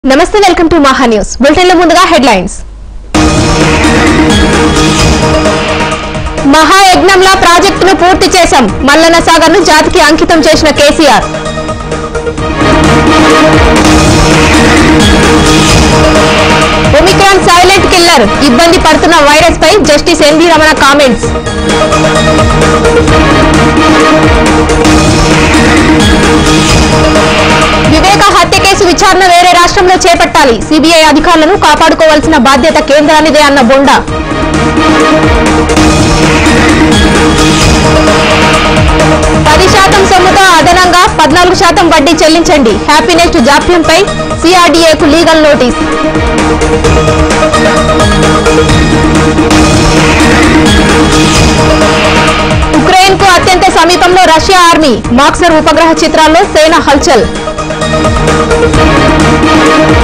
నమస్తే welcome to Maha news బులెటిన్ల ముందుగా హెడ్లైన్స్ మహాయజ్ఞంలా ప్రాజెక్టును పూర్తి చేశాం మల్లన్న సాగర్ ను జాతికి అంకితం చేసిన కేసీఆర్ ఒమిక్రాన్ సైలెంట్ కిల్లర్ ఇబ్బంది పడుతున్న వైరస్ పై జస్టిస్ ఎన్వి రమణ కామెంట్స్ వివేక హత్య కేసు విచారణ వేరే రాష్ట్రంలో చేపట్టాలి సిబిఐ అధికారులను కాపాడుకోవాల్సిన బాధ్యత కేంద్రానిదే అన్న బొండా పది శాతం సొమ్ముతో అదనంగా పద్నాలుగు శాతం వడ్డీ చెల్లించండి హ్యాపీనెస్ట్ జాప్యంపై సిఆర్డీఏకు లీగల్ నోటీస్ ఉక్రెయిన్ కు అత్యంత సమీపంలో రష్యా ఆర్మీ మాక్సర్ ఉపగ్రహ చిత్రాల్లో సేన హల్చల్